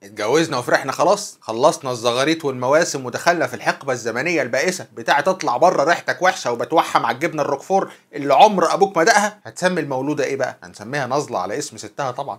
اتجوزنا وفرحنا خلاص خلصنا الزغاريت والمواسم ودخلنا في الحقبه الزمنيه البائسه بتاعه تطلع بره ريحتك وحشه وبتوحم على الجبنه الروكفور اللي عمر ابوك ما دقها هتسمي المولوده ايه بقى هنسميها نظله على اسم ستها طبعا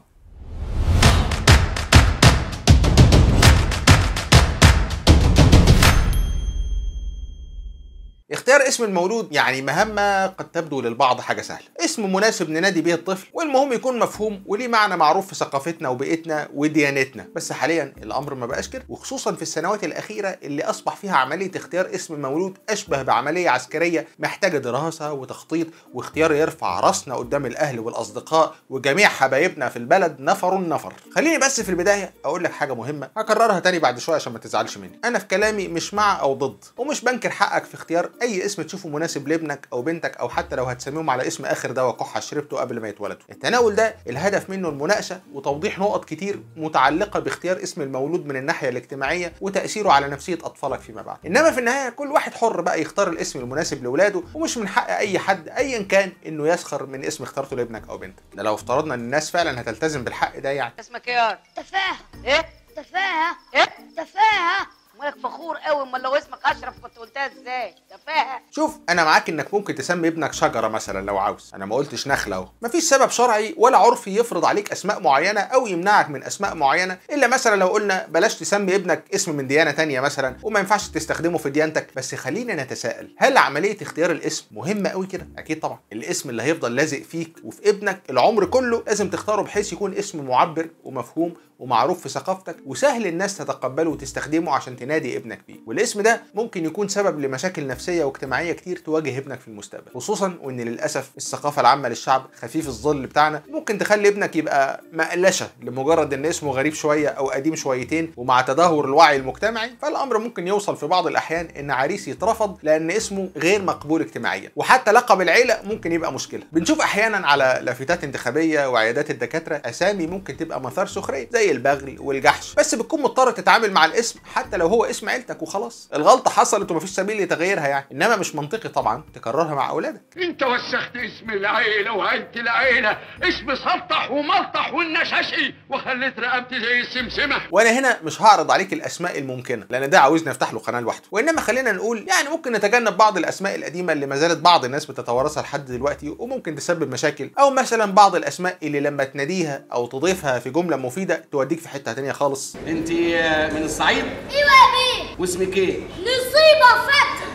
اختيار اسم المولود يعني مهمة قد تبدو للبعض حاجة سهلة اسم مناسب ننادي به الطفل والمهم يكون مفهوم وليه معنى معروف في ثقافتنا وبيئتنا وديانتنا بس حاليا الأمر ما بقاش كده وخصوصا في السنوات الأخيرة اللي أصبح فيها عملية اختيار اسم مولود أشبه بعملية عسكرية محتاجة دراسة وتخطيط واختيار يرفع راسنا قدام الأهل والأصدقاء وجميع حبايبنا في البلد نفر نفر خليني بس في البداية أقول لك حاجة مهمة هكررها تاني بعد شوية عشان ما تزعلش مني أنا في كلامي مش مع أو ضد ومش بنكر حقك في اختيار اي اسم تشوفه مناسب لابنك او بنتك او حتى لو هتسميهم على اسم اخر دواء كحه شربته قبل ما يتولدوا التناول ده الهدف منه المناقشه وتوضيح نقط كتير متعلقه باختيار اسم المولود من الناحيه الاجتماعيه وتاثيره على نفسيه اطفالك فيما بعد انما في النهايه كل واحد حر بقى يختار الاسم المناسب لاولاده ومش من حق اي حد ايا كان انه يسخر من اسم اخترته لابنك او بنتك ده لو افترضنا ان الناس فعلا هتلتزم بالحق ده يعني اسمك ايه يا تفاهة ايه تفاهة ايه تفاهة مالك فخور قوي امال لو اسمك اشرف كنت قلتها ازاي تفاهه شوف انا معاك انك ممكن تسمي ابنك شجره مثلا لو عاوز انا ما قلتش نخله اهو مفيش سبب شرعي ولا عرفي يفرض عليك اسماء معينه او يمنعك من اسماء معينه الا مثلا لو قلنا بلاش تسمي ابنك اسم من ديانه تانية مثلا وما ينفعش تستخدمه في ديانتك بس خلينا نتساءل هل عمليه اختيار الاسم مهمه قوي كده اكيد طبعا الاسم اللي هيفضل لازق فيك وفي ابنك العمر كله لازم تختاره بحيث يكون اسم معبر ومفهوم ومعروف في ثقافتك وسهل الناس تتقبله وتستخدمه عشان تنادي ابنك بيه والاسم ده ممكن يكون سبب لمشاكل نفسيه واجتماعيه كتير تواجه ابنك في المستقبل خصوصا وان للاسف الثقافه العامه للشعب خفيف الظل بتاعنا ممكن تخلي ابنك يبقى مقلشه لمجرد ان اسمه غريب شويه او قديم شويتين ومع تدهور الوعي المجتمعي فالامر ممكن يوصل في بعض الاحيان ان عريس يترفض لان اسمه غير مقبول اجتماعيا وحتى لقب العيله ممكن يبقى مشكله بنشوف احيانا على لافتات انتخابيه وعيادات الدكاتره اسامي ممكن تبقى مثار سخريه زي البغل والجحش بس بتكون مضطر تتعامل مع الاسم حتى لو هو اسم عيلتك وخلاص الغلطه حصلت ومفيش سبيل لتغييرها يعني انما مش منطقي طبعا تكررها مع اولادك انت وسخت اسم العيلة وعيلة العيلة اسم سلطح وملطح والنشاشي وخليت رقبتي زي السمسمة وانا هنا مش هعرض عليك الاسماء الممكنه لان ده عاوزني افتح له قناه لوحده وانما خلينا نقول يعني ممكن نتجنب بعض الاسماء القديمه اللي ما زالت بعض الناس بتتوارثها لحد دلوقتي وممكن تسبب مشاكل او مثلا بعض الاسماء اللي لما تناديها او تضيفها في جمله مفيده توديك في حته تانية خالص انت من الصعيد ايوه يا بيه واسمك ايه نصيبة فتح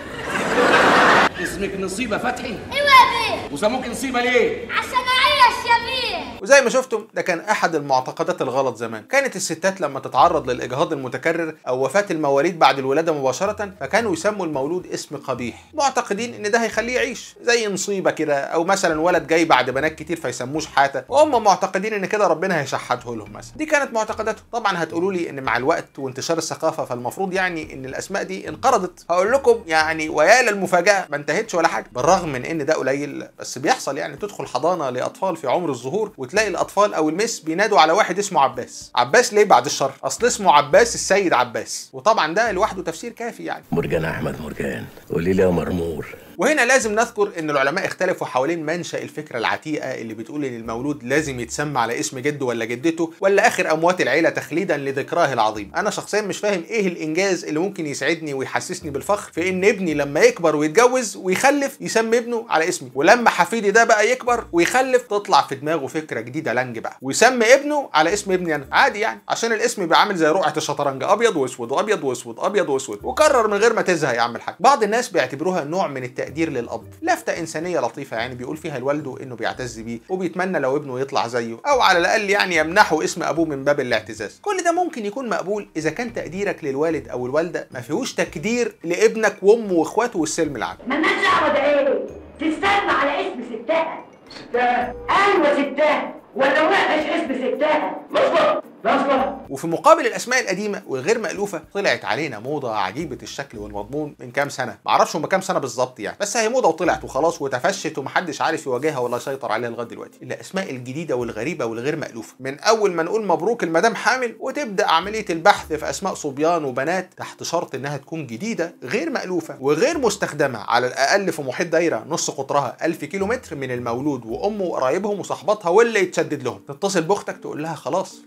اسمك نصيبه فتحي ايوه يا بيه وسموك نصيبه ليه عشان اعيش يا بيه وزي ما شفتم ده كان احد المعتقدات الغلط زمان كانت الستات لما تتعرض للاجهاض المتكرر او وفاه المواليد بعد الولاده مباشره فكانوا يسموا المولود اسم قبيح معتقدين ان ده هيخليه يعيش زي نصيبه كده او مثلا ولد جاي بعد بنات كتير فيسموه شحاته وهم معتقدين ان كده ربنا هيشحته لهم مثلا دي كانت معتقداتهم طبعا هتقولوا لي ان مع الوقت وانتشار الثقافه فالمفروض يعني ان الاسماء دي انقرضت هقول لكم يعني ويا للمفاجاه ما انتهتش ولا حاجه بالرغم من ان ده قليل بس بيحصل يعني تدخل حضانه لاطفال في عمر الظهور وتلاقي الاطفال او المس بينادوا على واحد اسمه عباس عباس ليه بعد الشر اصل اسمه عباس السيد عباس وطبعا ده لوحده تفسير كافي يعني مرجان احمد مرجان قولي لي يا مرمور وهنا لازم نذكر ان العلماء اختلفوا حوالين منشا الفكره العتيقه اللي بتقول ان المولود لازم يتسمى على اسم جده ولا جدته ولا اخر اموات العيله تخليدا لذكراه العظيم انا شخصيا مش فاهم ايه الانجاز اللي ممكن يسعدني ويحسسني بالفخر في ان ابني لما يكبر ويتجوز ويخلف يسمي ابنه على اسمي ولما حفيدي ده بقى يكبر ويخلف تطلع في دماغه فكره جديده لانج بقى ويسمي ابنه على اسم ابني انا عادي يعني عشان الاسم يبقى عامل زي رقعه الشطرنج ابيض واسود ابيض واسود ابيض واسود وكرر من غير ما تزهق يا عم الحاج بعض الناس بيعتبروها نوع من التقدير للاب لفته انسانيه لطيفه يعني بيقول فيها لوالده انه بيعتز بيه وبيتمنى لو ابنه يطلع زيه او على الاقل يعني يمنحه اسم ابوه من باب الاعتزاز كل ده ممكن يكون مقبول اذا كان تقديرك للوالد او الوالده ما فيهوش تقدير لابنك وامه واخواته والسلم العام مالناش دعوه ده ايه؟ تستنى على اسم ستها ستها ايوه ستها ولا وحش اسم ستها نصبر نصبر وفي مقابل الاسماء القديمه والغير مالوفه طلعت علينا موضه عجيبه الشكل والمضمون من كام سنه معرفش هما كام سنه بالظبط يعني بس هي موضه وطلعت وخلاص وتفشت ومحدش عارف يواجهها ولا يسيطر عليها لغايه دلوقتي الاسماء الجديده والغريبه والغير مالوفه من اول ما نقول مبروك المدام حامل وتبدا عمليه البحث في اسماء صبيان وبنات تحت شرط انها تكون جديده غير مالوفه وغير مستخدمه على الاقل في محيط دايره نص قطرها 1000 كيلو متر من المولود وامه وقرايبهم وصحباتها واللي يتشدد لهم تتصل باختك تقول لها خلاص لقيت لك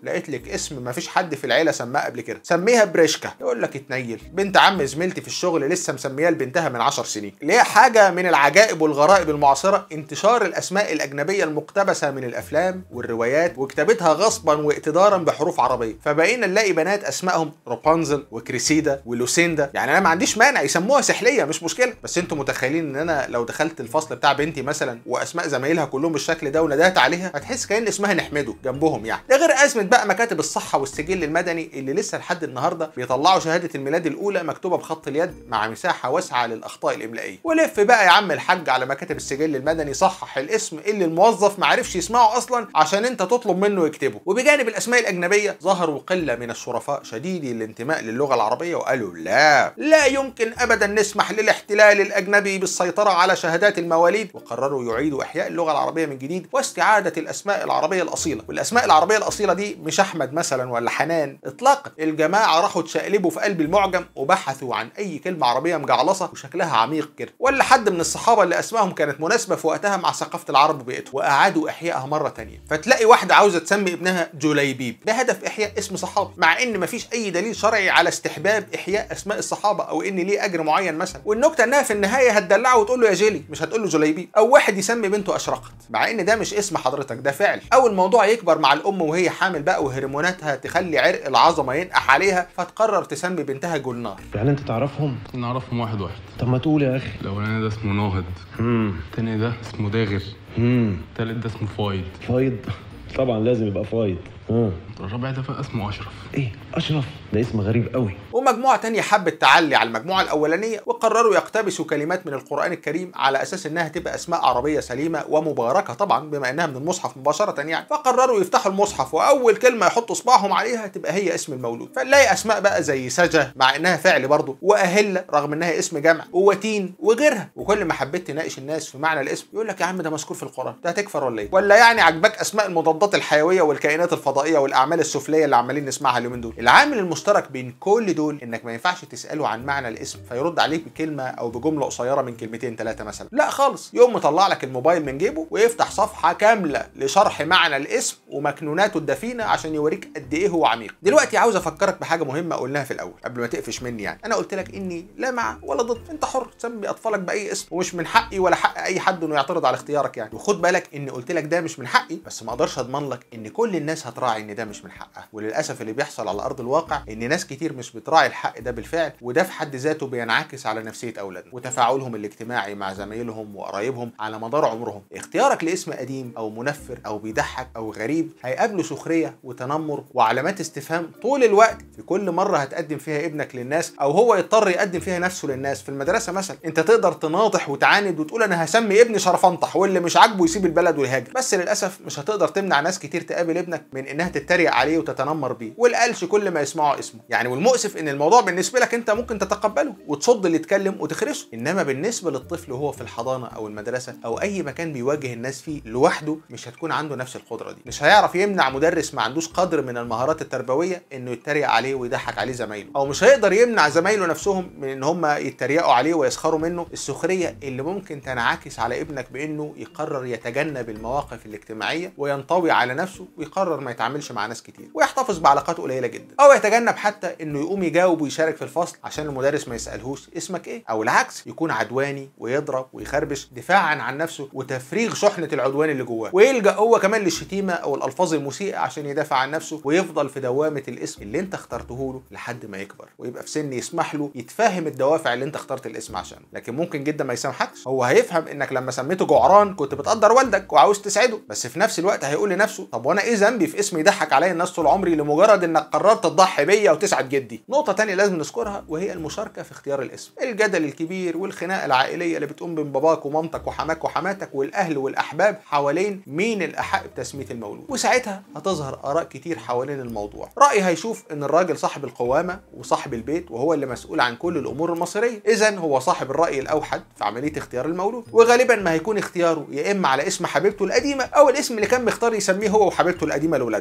لك اسم ما فيش حد في العيله سماه قبل كده سميها بريشكا يقول لك اتنيل بنت عم زميلتي في الشغل لسه مسميها لبنتها من 10 سنين اللي هي حاجه من العجائب والغرائب المعاصره انتشار الاسماء الاجنبيه المقتبسه من الافلام والروايات وكتابتها غصبا واقتدارا بحروف عربيه فبقينا نلاقي بنات اسمائهم روبانزل وكريسيدا ولوسيندا يعني انا ما عنديش مانع يسموها سحليه مش مشكله بس انتوا متخيلين ان انا لو دخلت الفصل بتاع بنتي مثلا واسماء زمايلها كلهم بالشكل ده وندهت عليها هتحس كان اسمها نحمده جنبهم يعني ده غير ازمه بقى مكاتب الصحه والسجل المدني اللي لسه لحد النهارده بيطلعوا شهاده الميلاد الاولى مكتوبه بخط اليد مع مساحه واسعه للاخطاء الاملائيه ولف بقى يا عم الحاج على مكاتب السجل المدني صحح الاسم اللي الموظف ما عرفش يسمعه اصلا عشان انت تطلب منه يكتبه وبجانب الاسماء الاجنبيه ظهروا قله من الشرفاء شديدي الانتماء للغه العربيه وقالوا لا لا يمكن ابدا نسمح للاحتلال الاجنبي بالسيطره على شهادات المواليد وقرروا يعيدوا احياء اللغه العربيه من جديد واستعاده الاسماء العربيه الاصيله والاسماء العربيه الاصيله دي مش احمد مثلا ولا حنان اطلاقا الجماعه راحوا تشقلبوا في قلب المعجم وبحثوا عن اي كلمه عربيه مجعلصه وشكلها عميق كده ولا حد من الصحابه اللي اسمائهم كانت مناسبه في وقتها مع ثقافه العرب وبيئتهم واعادوا احيائها مره تانية فتلاقي واحده عاوزه تسمي ابنها جليبيب بهدف احياء اسم صحابي مع ان مفيش اي دليل شرعي على استحباب احياء اسماء الصحابه او ان ليه اجر معين مثلا والنكته انها في النهايه هتدلعه وتقول له يا جيلي مش هتقول له جليبيب او واحد يسمي بنته اشرقت مع ان ده مش اسم حضرتك ده فعل او الموضوع يكبر مع الام وهي حامل بقى وهرموناتها تخلي عرق العظمه ينقح عليها فتقرر تسمي بنتها جولنار يعني انت تعرفهم نعرفهم واحد واحد طب ما تقول يا اخي الاولاني ده اسمه ناهض امم التاني ده اسمه داغر امم التالت ده اسمه فايد فايض طبعا لازم يبقى فايض اه الرابع ده بقى اسمه اشرف ايه اشرف ده اسم غريب قوي ومجموعة تانية حبت تعلي على المجموعة الأولانية وقرروا يقتبسوا كلمات من القرآن الكريم على أساس إنها تبقى أسماء عربية سليمة ومباركة طبعا بما إنها من المصحف مباشرة يعني فقرروا يفتحوا المصحف وأول كلمة يحطوا صباعهم عليها تبقى هي اسم المولود فنلاقي أسماء بقى زي سجة مع إنها فعل برضه وأهلة رغم إنها اسم جمع ووتين وغيرها وكل ما حبيت تناقش الناس في معنى الاسم يقول لك يا عم ده مذكور في القرآن ده هتكفر ولا إيه ولا يعني عجبك أسماء المضادات الحيوية والكائنات الفضائية والأعمال السفلية اللي عمالين نسمعها اليومين دول العامل المشترك بين كل دول انك ما ينفعش تساله عن معنى الاسم فيرد عليك بكلمه او بجمله قصيره من كلمتين ثلاثه مثلا لا خالص يقوم مطلع لك الموبايل من جيبه ويفتح صفحه كامله لشرح معنى الاسم ومكنوناته الدفينه عشان يوريك قد ايه هو عميق دلوقتي عاوز افكرك بحاجه مهمه قلناها في الاول قبل ما تقفش مني يعني انا قلت لك اني لا مع ولا ضد انت حر تسمي اطفالك باي اسم ومش من حقي ولا حق اي حد انه يعترض على اختيارك يعني وخد بالك اني قلت لك ده مش من حقي بس ما اقدرش اضمن لك ان كل الناس هتراعي ان ده مش من حقها وللاسف اللي بيحصل على ارض الواقع ان ناس كتير مش بتراعي الحق ده بالفعل وده في حد ذاته بينعكس على نفسيه اولادنا وتفاعلهم الاجتماعي مع زمايلهم وقرايبهم على مدار عمرهم اختيارك لاسم قديم او منفر او بيضحك او غريب هيقابله سخريه وتنمر وعلامات استفهام طول الوقت في كل مره هتقدم فيها ابنك للناس او هو يضطر يقدم فيها نفسه للناس في المدرسه مثلا انت تقدر تناطح وتعاند وتقول انا هسمي ابني شرفنطح واللي مش عاجبه يسيب البلد ويهاجر بس للاسف مش هتقدر تمنع ناس كتير تقابل ابنك من انها تتريق عليه وتتنمر بيه والقلش كل ما يسمعوا اسمه يعني والمؤسف ان الموضوع بالنسبه لك انت ممكن تتقبله وتصد اللي يتكلم وتخرسه انما بالنسبه للطفل وهو في الحضانه او المدرسه او اي مكان بيواجه الناس فيه لوحده مش هتكون عنده نفس القدره دي مش هيعرف يمنع مدرس ما عندوش قدر من المهارات التربويه انه يتريق عليه ويضحك عليه زمايله او مش هيقدر يمنع زمايله نفسهم من ان هم يتريقوا عليه ويسخروا منه السخريه اللي ممكن تنعكس على ابنك بانه يقرر يتجنب المواقف الاجتماعيه وينطوي على نفسه ويقرر ما يتعاملش مع ناس كتير ويحتفظ بعلاقات قليله جدا او يتجنب حتى انه يقوم يجاوب ويشارك في الفصل عشان المدرس ما يسالهوش اسمك ايه او العكس يكون عدواني ويضرب ويخربش دفاعا عن نفسه وتفريغ شحنه العدوان اللي جواه ويلجا هو كمان للشتيمه او الالفاظ المسيئه عشان يدافع عن نفسه ويفضل في دوامه الاسم اللي انت اخترته له لحد ما يكبر ويبقى في سن يسمح له يتفهم الدوافع اللي انت اخترت الاسم عشانه لكن ممكن جدا ما يسامحكش هو هيفهم انك لما سميته جعران كنت بتقدر والدك وعاوز تسعده بس في نفس الوقت هيقول لنفسه طب وانا ايه ذنبي في اسم يضحك عليا الناس طول عمري لمجرد انك قررت تضحي بيا وتسعد جدي نقطه تانية لازم نذكرها وهي المشاركه في اختيار الاسم الجدل الكبير والخناقه العائليه اللي بتقوم بين باباك ومامتك وحماك وحماتك والاهل والاحباب حوالين مين الاحق بتسميه المولود وساعتها هتظهر اراء كتير حوالين الموضوع راي هيشوف ان الراجل صاحب القوامه وصاحب البيت وهو اللي مسؤول عن كل الامور المصيريه اذا هو صاحب الراي الاوحد في عمليه اختيار المولود وغالبا ما هيكون اختياره يا اما على اسم حبيبته القديمه او الاسم اللي كان مختار يسميه هو وحبيبته القديمه لاولادهم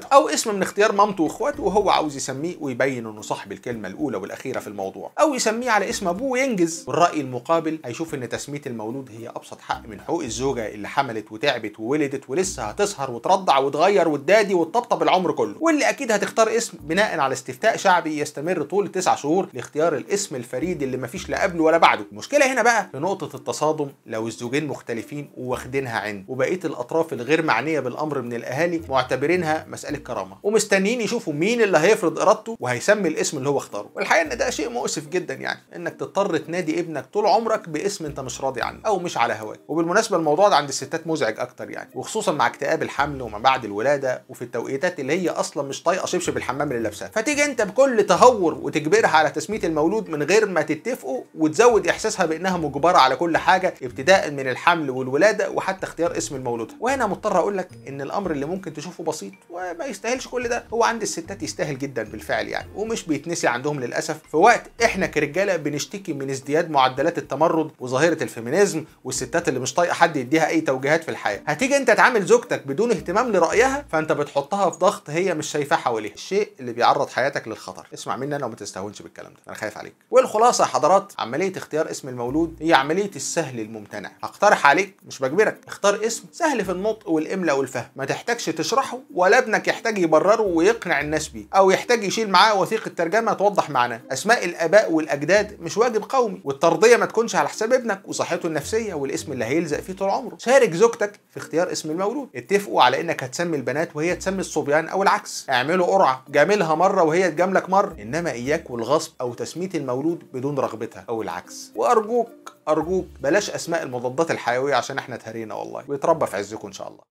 واخواته او اسم من اختيار مامته واخواته وهو عاوز يسميه ويبين انه صاحب الكلمه الاولى والاخيره في الموضوع او يسميه على اسم ابوه وينجز والراي المقابل هيشوف ان تسميه المولود هي ابسط حق من حقوق الزوجه اللي حملت وتعبت وولدت ولسه هتسهر وترضع وتغير وتدادي وتطبطب العمر كله واللي اكيد هتختار اسم بناء على استفتاء شعبي يستمر طول تسع شهور لاختيار الاسم الفريد اللي مفيش لا قبله ولا بعده المشكله هنا بقى في نقطه التصادم لو الزوجين مختلفين وواخدينها عند وبقيه الاطراف الغير معنيه بالامر من الاهالي معتبرينها مساله كرامه ومستنيين يشوفوا مين اللي هيفرض ارادته وهيسمي الاسم اللي هو اختاره والحقيقه ان ده شيء مؤسف جدا يعني انك تضطر تنادي ابنك طول عمرك باسم انت مش راضي عنه او مش على هواك وبالمناسبه الموضوع ده عند الستات مزعج اكتر يعني وخصوصا مع اكتئاب الحمل وما بعد الولاده وفي التوقيتات اللي هي اصلا مش طايقه شبشب الحمام اللي لابساه فتيجي انت بكل تهور وتجبرها على تسميه المولود من غير ما تتفقوا وتزود احساسها بانها مجبره على كل حاجه ابتداء من الحمل والولاده وحتى اختيار اسم المولود وهنا مضطر اقول لك ان الامر اللي ممكن تشوفه بسيط وما يستاهلش كل ده هو عند الستات يستاهل جدا بالفعل يعني ومش بيتنسي عندهم للاسف في وقت احنا كرجاله بنشتكي من ازدياد معدلات التمرد وظاهره الفيمينيزم والستات اللي مش طايقه حد يديها اي توجيهات في الحياه هتيجي انت تعامل زوجتك بدون اهتمام لرايها فانت بتحطها في ضغط هي مش شايفاه حواليها الشيء اللي بيعرض حياتك للخطر اسمع مني انا وما تستهونش بالكلام ده انا خايف عليك والخلاصه يا حضرات عمليه اختيار اسم المولود هي عمليه السهل الممتنع هقترح عليك مش بجبرك اختار اسم سهل في النطق والاملاء والفهم ما تحتاجش تشرحه ولا ابنك يحتاج يبرره ويقنع الناس بيه او يحتاج يشيل معاه وثيقه ترجمه توضح معناه اسماء الاباء والاجداد مش واجب قومي والترضيه ما تكونش على حساب ابنك وصحته النفسيه والاسم اللي هيلزق فيه طول عمره شارك زوجتك في اختيار اسم المولود اتفقوا على انك هتسمي البنات وهي تسمي الصبيان او العكس اعملوا قرعه جاملها مره وهي تجاملك مره انما اياك والغصب او تسميه المولود بدون رغبتها او العكس وارجوك ارجوك بلاش اسماء المضادات الحيويه عشان احنا اتهرينا والله ويتربى في عزكم ان شاء الله